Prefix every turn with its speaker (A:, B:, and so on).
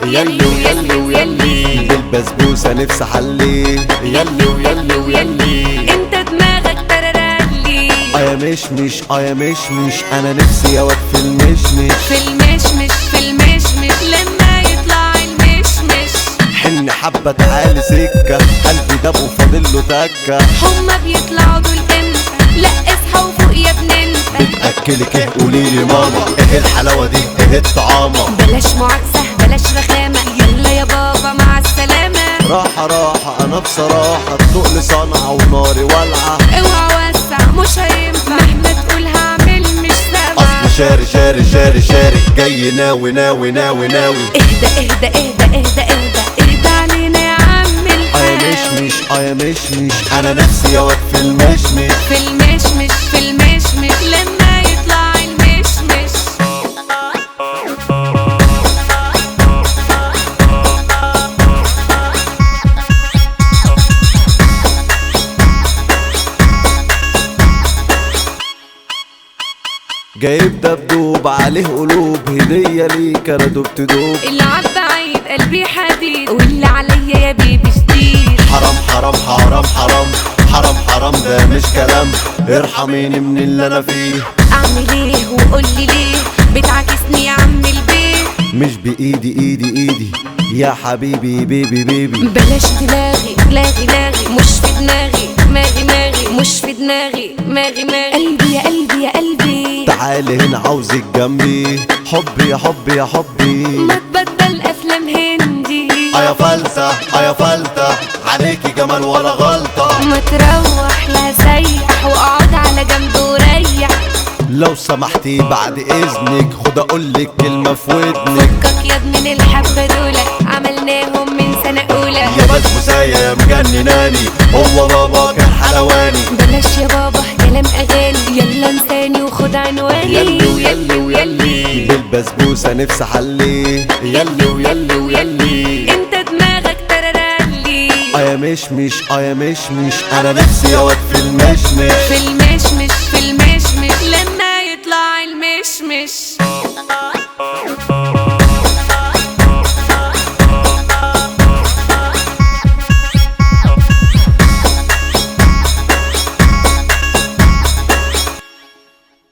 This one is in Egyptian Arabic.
A: يلي ويلي ويلي
B: بالبسبوسة نفسي حلي
A: يلي ويلي ويلي
C: انت دماغك تررلي
B: اه يا مشمش اه يا مشمش انا نفسي يا واد في المشمش
C: في المشمش في المشمش لما يطلع المشمش
B: حن حبة تعالي سكة قلبي داب وفاضل له تكة
C: هما بيطلعوا دول امتى لا اصحى وفوق يا ابن انت
B: بتأكلك ايه قوليلي ماما ايه الحلاوة دي ايه الطعامة
C: بلاش معاكسة بلاش رخامة يلا يا بابا مع السلامة
B: راحة راحة انا بصراحة التقل صنعة وناري والعة
C: اوعى وسع مش هينفع مهما تقول هعمل مش سامع
B: اصل شاري شاري شاري شاري جاي ناوي ناوي ناوي ناوي
C: اهدى اهدى اهدى اهدى اهدى اهدى علينا يا عم
B: اه يا
C: الحاج
B: مشمش اه يا مشمش انا نفسي يا واد في المشمش
C: في المشمش في المشمش لما يطلع المشمش
B: جايب دبدوب عليه قلوب هدية ليك انا دبت دوب
C: العب بعيد قلبي حديد واللي عليا يا بيبي شديد
B: حرام حرام حرام حرام حرام حرام ده مش كلام ارحميني من اللي انا فيه
C: اعمل ايه وقول لي ليه بتعاكسني يا عم البيت
B: مش بايدي ايدي ايدي يا حبيبي بيبي بيبي
C: بلاش تلاغي لاغي لاغي مش في دماغي ماغي ماغي مش في دماغي ماغي ماغي قلبي يا قلبي يا قلبي
B: تعالي هنا عاوزك جنبي حبي يا حبي يا حبي
C: ما تبدل افلام هندي
B: اه يا فلتة اه يا فلتة عليكي جمال ولا غلطة
C: ما تروح لا سيح واقعد على جنب وريح
B: لو سمحتي بعد اذنك خد اقولك كلمة في ودنك
C: فكك ياض من الحبة دول عملناهم من سنة أولى
B: يا بسبوساية يا مجنناني هو بابا كان حلواني
C: بلاش يا بابا كلام أغاني يلا انساني وخد عنواني
A: يلي ويلي ويلي
B: بالبسبوسة نفسي حلي
A: يلي ويلي ويلي
C: انت دماغك تررلي
B: اه يا مشمش اه يا مشمش انا نفسي يا واد في المشمش
C: في المشمش في